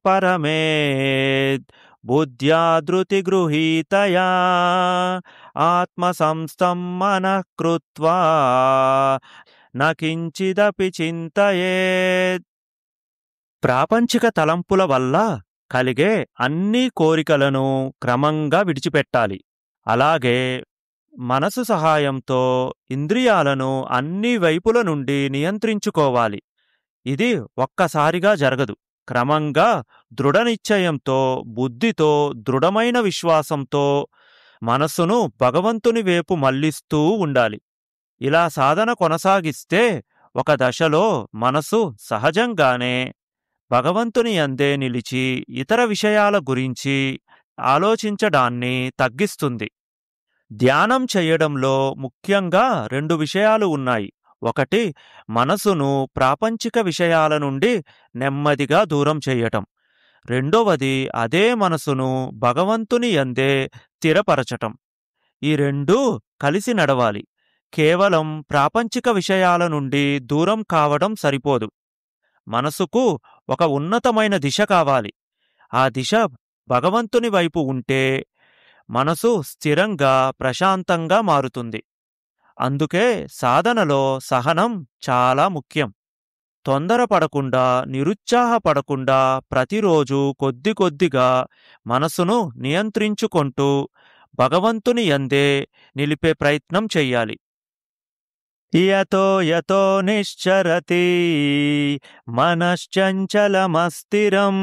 పరమేద్ బుద్ధ్యా ధృతిగృహీతయా ఆత్మసంస్థం మనః కృత్వా నకించిదపి చింతయేత్ ప్రాపంచిక తలంపుల వల్ల కలిగే అన్ని కోరికలను క్రమంగా విడిచిపెట్టాలి అలాగే మనసు సహాయంతో ఇంద్రియాలను అన్ని వైపుల నుండి నియంత్రించుకోవాలి ఇది ఒక్కసారిగా జరగదు క్రమంగా దృఢ నిశ్చయంతో బుద్ధితో దృఢమైన విశ్వాసంతో మనస్సును భగవంతుని వైపు మళ్లిస్తూ ఉండాలి ఇలా సాధన కొనసాగిస్తే ఒక దశలో మనసు సహజంగానే భగవంతుని అందే నిలిచి ఇతర విషయాల గురించి ఆలోచించడాన్ని తగ్గిస్తుంది ధ్యానం చేయడంలో ముఖ్యంగా రెండు విషయాలు ఉన్నాయి ఒకటి మనసును ప్రాపంచిక విషయాల నుండి నెమ్మదిగా దూరం చేయటం రెండవది అదే మనసును భగవంతుని యందే స్థిరపరచటం ఈ రెండూ కలిసి నడవాలి కేవలం ప్రాపంచిక విషయాల నుండి దూరం కావడం సరిపోదు మనసుకు ఒక ఉన్నతమైన దిశ కావాలి ఆ దిశ భగవంతుని వైపు ఉంటే మనసు స్థిరంగా ప్రశాంతంగా మారుతుంది అందుకే సాధనలో సహనం చాలా ముఖ్యం తొందరపడకుండా నిరుత్సాహపడకుండా ప్రతిరోజు కొద్ది కొద్దిగా మనసును నియంత్రించుకుంటూ భగవంతుని యందే నిలిపే ప్రయత్నం చెయ్యాలి యతో యతో నిశ్చరతి మనశ్చంచలమస్థిరం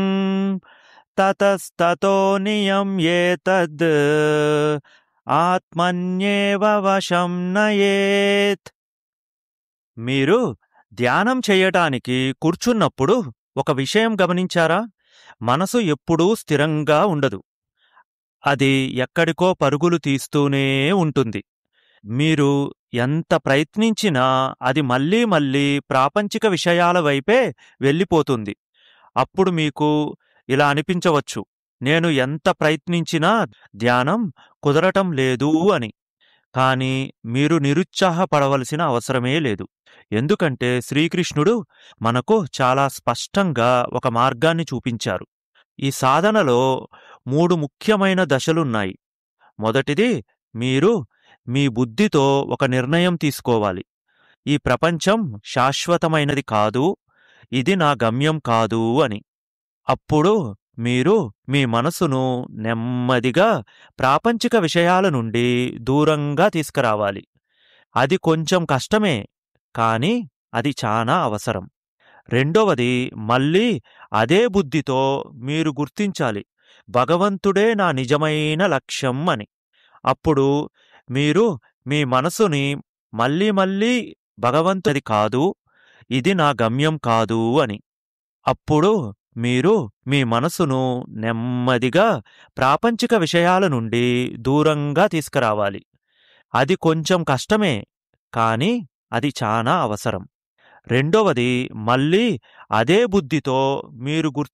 తతస్తతో నియమ్యేతద్ ఆత్మన్యేవ వశం నయేత్ మీరు ధ్యానం చేయటానికి కూర్చున్నప్పుడు ఒక విషయం గమనించారా మనసు ఎప్పుడూ స్థిరంగా ఉండదు అది ఎక్కడికో పరుగులు తీస్తూనే ఉంటుంది మీరు ఎంత ప్రయత్నించినా అది మళ్ళీ మళ్ళీ ప్రాపంచిక విషయాల వైపే వెళ్ళిపోతుంది అప్పుడు మీకు ఇలా అనిపించవచ్చు నేను ఎంత ప్రయత్నించినా ధ్యానం కుదరటం లేదు అని కాని మీరు నిరుత్సాహపడవలసిన అవసరమే లేదు ఎందుకంటే శ్రీకృష్ణుడు మనకు చాలా స్పష్టంగా ఒక మార్గాన్ని చూపించారు ఈ సాధనలో మూడు ముఖ్యమైన దశలున్నాయి మొదటిది మీరు మీ బుద్ధితో ఒక నిర్ణయం తీసుకోవాలి ఈ ప్రపంచం శాశ్వతమైనది కాదు ఇది నా గమ్యం కాదు అని అప్పుడు మీరు మీ మనసును నెమ్మదిగా ప్రాపంచిక విషయాల నుండి దూరంగా తీసుకురావాలి అది కొంచెం కష్టమే కాని అది చాలా అవసరం రెండవది మళ్ళీ అదే బుద్ధితో మీరు గుర్తించాలి భగవంతుడే నా నిజమైన లక్ష్యం అని అప్పుడు మీరు మీ మనసుని మళ్ళీ మళ్ళీ భగవంతుడి కాదు ఇది నా గమ్యం కాదు అని అప్పుడు మీరు మీ మనసును నెమ్మదిగా ప్రాపంచిక విషయాల నుండి దూరంగా తీసుకురావాలి అది కొంచెం కష్టమే కాని అది చాలా అవసరం రెండవది మళ్ళీ అదే బుద్ధితో మీరు గుర్తి